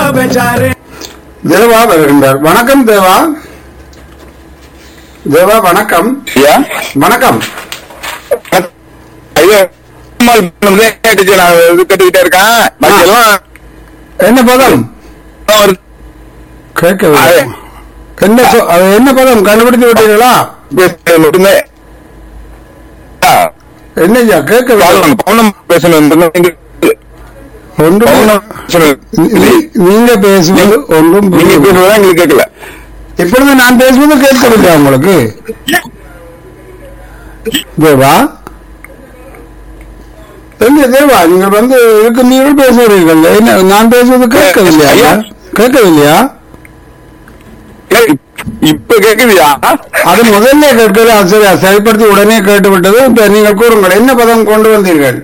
बेचारे தேவா வருகின்றார் வணக்கம் தேவா தேவா வணக்கம் ஐயா வணக்கம் ஐயா அம்மாள் பண்ணதே கேட்டுச்சு நான் இது கேட்டுக்கிட்டே இருக்கேன் பாக்கி எல்லாம் என்ன பதம் வருது. கேட்கவில்லை அது- என்ன சொ- அது என்ன பதம் கண்டுபிடித்து விட்டீர்களா பேசுறது மட்டுமே ஆ, என்ன ஐயா கேட்கவில்லை பவுனம் பவுனம் பேசணும் ஒன்றும் பவுனம் பேசணும் நீ- நீங்க பேசுவது ஒன்றும் நீங்க புரியவில்லை. பேசுறதா எங்களுக்கு கேட்கல இப்பொழுது நான் பேசுவது கேட்கவில்லை உங்களுக்கு தேவா இல்ல தேவா நீங்கள் வந்து இதுக்கு நீங்கள் பேசுகிறீர்கள் என்ன நான் பேசுவது கேட்கவில்லையா ஐயா? கேட்கவில்லையா ஏய், இப்ப கேக்குதியா அது முதல்ல கேட்கல அது சரி அது சரிப்படுத்தி உடனே கேட்டுவிட்டது இப்ப நீங்கள் கூறுங்கள் என்ன பதம் கொண்டு வந்தீர்கள்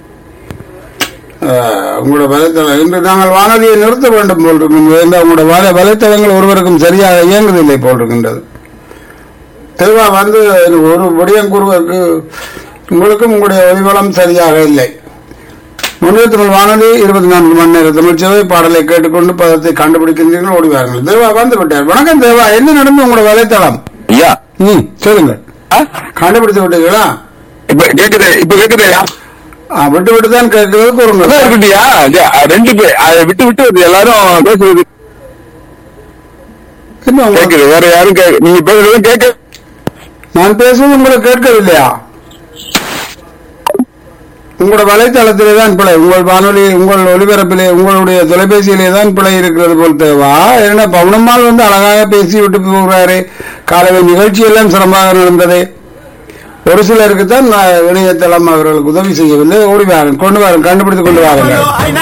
ஆஹ், உங்களோட வலைத்தளம் இன்று நாங்கள் வானொலியை நிறுத்த வேண்டும் போல் இருக்கின்றது இந்த உங்களோட வலை வலைத்தளங்கள் ஒருவருக்கும் சரியாக இயங்குவதில்லை போல் இருக்கின்றது தெளிவா வந்து ஒரு விடயம் கூறுவதற்கு உங்களுக்கும் உங்களுடைய ஒலிவளம் சரியாக இல்லை முன்னூத்தி தமிழ் வானொலி இருபத்தி நான்கு மணி நேர தமிழ் சேவை பாடலை கேட்டுக்கொண்டு பதத்தை கண்டுபிடிக்கின்றீர்கள் ஓடி வாருங்கள் தேவா வந்து விட்டார் வணக்கம் தேவா என்ன நடந்து உங்களோட வலைத்தளம் ஐயா ம் சொல்லுங்கள் ஆ? கண்டுபிடித்து விட்டீங்களா இப்ப கேக்குது இப்ப கேக்குதையா ஆ, விட்டு விட்டு தான் கேட்கிறது கூறுங்க அதான் இருக்கட்டியா ரெண்டு பேர் அதை விட்டு விட்டு வருது எல்லாரும் பேசுறது என்ன உங்க- கேக்குது வேற யாரும் கேக்கு நீங்க பேசுறதும் கேட்க நான் பேசுவது உங்களுக்கு கேட்கவில்லையா உங்களோட வலைத்தளத்திலே தான் பிழை உங்கள் வானொலி உங்கள் ஒலிபரப்பிலே உங்களுடைய தொலைபேசியிலே தான் பிழை இருக்கிறது போல் தேவா ஏன்னா பவுனம்மாள் வந்து அழகாக பேசி விட்டு போகிறாரு காலையில் நிகழ்ச்சி எல்லாம் சிறப்பாக நடந்தது ஒரு சிலருக்கு தான் நான் இணையதளம் அவர்களுக்கு உதவி செய்யவில்லை ஓடி வாருங்கள் கொண்டு வாருங்கள் கண்டுபிடித்து கொண்டு வாருங்கள் आईना